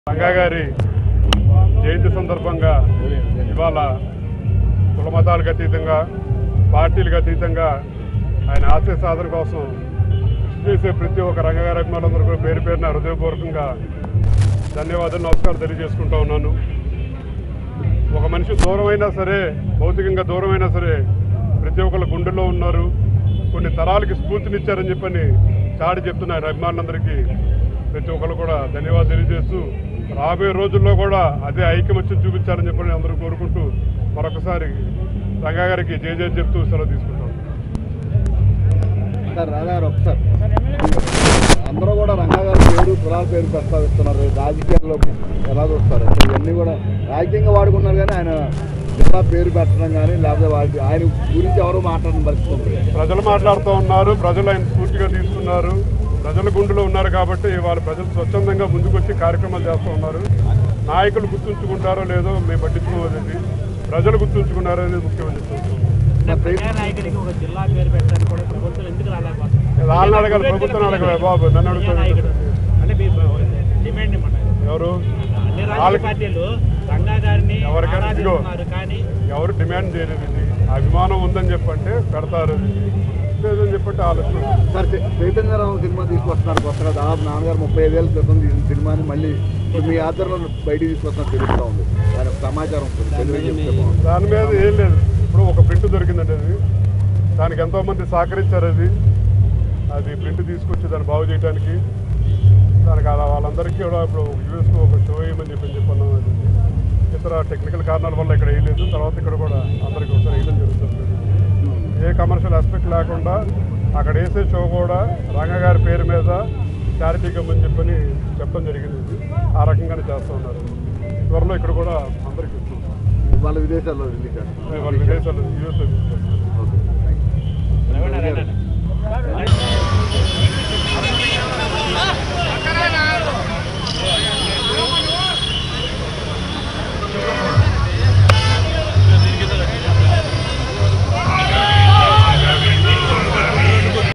రంగా గారి జయంతి సందర్భంగా ఇవాళ కుల మతాలకు అతీతంగా పార్టీలకు అతీతంగా ఆయన ఆశయ సాధన కోసం కృషి చేసే ప్రతి ఒక్క రంగగారి అభిమానులందరూ కూడా పేరు పేరున హృదయపూర్వకంగా ధన్యవాదాలు నమస్కారం తెలియజేసుకుంటా ఉన్నాను ఒక మనిషి దూరమైనా సరే భౌతికంగా దూరమైనా సరే ప్రతి ఒక్కళ్ళ గుండెల్లో ఉన్నారు కొన్ని తరాలకి స్ఫూర్తినిచ్చారని చెప్పని చాటి చెప్తున్నారు అభిమానులందరికీ ప్రతి ఒక్కరు కూడా ధన్యవాదాలు తెలియజేస్తూ రాబోయే రోజుల్లో కూడా అదే ఐకమత్యం చూపించాలని చెప్పని అందరూ కోరుకుంటూ మరొకసారి రంగా గారికి జయ జయ చెప్తూ సెలవు తీసుకుంటాం సార్ రాగారు ఒకసారి అందరూ కూడా రంగా గారి పేరు కులాల పేరు ప్రస్తావిస్తున్నారు రాజకీయాల్లోకి ఎలా చూస్తారు అసలు ఇవన్నీ కూడా రాజకీయంగా వాడుకున్నారు కానీ ఆయన జిల్లా పేరు పెట్టడం కానీ లేకపోతే వాటి ఆయన గురించి ఎవరు మాట్లాడిన పరిస్థితి ఉంది ప్రజలు మాట్లాడుతూ ఉన్నారు ప్రజలు ఆయన స్ఫూర్తిగా తీసుకున్నారు ప్రజల గుండెలో ఉన్నారు కాబట్టి ఇవాళ ప్రజలు స్వచ్ఛందంగా ముందుకొచ్చి కార్యక్రమాలు చేస్తూ ఉన్నారు నాయకులు గుర్తుంచుకుంటారో లేదో మేము పట్టించుకోవద్దండి ప్రజలు గుర్తుంచుకున్నారో అనేది ముఖ్యమని చెప్తున్నాం ప్రజా నాయకుడికి ఒక జిల్లా పేరు పెట్టడానికి కూడా ప్రభుత్వం ఎందుకు రాలేకపోతుంది వాళ్ళని అడగాలి ప్రభుత్వం అడగలే బాబు నన్ను ప్రజా నాయకుడు అడుగుతాను అంటే మీ డిమాండ్ ఇవ్వండి ఎవరు అన్ని రాజకీయ వాళ్ళకి- పార్టీలు రంగా గారిని ఎవరికైనా ఇదిగో. ఆరాధిస్తున్నారు కానీ ఎవరు డిమాండ్ చేయలేదు ఇది అభిమానం ఉందని చెప్పంటే పెడతారు ఇది లేదని చెప్పంటే ఆలోచన సార్ చై- చైతన్యరావు సినిమా తీసుకొస్తున్నారు కొత్తగా దాదాపు నాన్నగారు ముప్పై ఐదేళ్ళ క్రితం తీసిన సినిమాని మళ్ళీ ఇప్పుడు మీ ఆధ్వర్యంలో బయటికి తీసుకొస్తున్నారు తెలుస్తూ ఉంది దాని ఒక సమాచారం ఉంటుంది తెలియని చెప్తే బాగుంది. దాని మీద ఏం లేదు ఇప్పుడు ఒక ప్రింట్ దొరికిందండి అది దానికి ఎంతోమంది సహకరించారు అది అది ప్రింట్ తీసుకొచ్చి దాన్ని బాగు చేయడానికి దానికి అలా వాళ్ళందరికీ కూడా ఇప్పుడు యూఎస్లో ఒక షో వేయమని చెప్పి చెప్పన్నాం అది ఇతర టెక్నికల్ కారణాల వల్ల ఇక్కడ వేయలేదు తర్వాత ఇక్కడ కూడా అందరికీ ఒకసారి వేయడం జరుగుతుంది ఏ కమర్షియల్ ఆస్పెక్ట్ లేకుండా అక్కడ వేసే షో కూడా రంగ గారి పేరు మీద చారిటీకి ఇవ్వమని చెప్పని చెప్పడం జరిగింది ఇది. ఆ రకంగానే చేస్తూ ఉన్నారు త్వరలో ఇక్కడ కూడా అందరికీ ఇస్తున్నాం వాళ్ళ విదేశాల్లో రిలీజ్ చేస్తారు వాళ్ళ విదేశాలు యూఎస్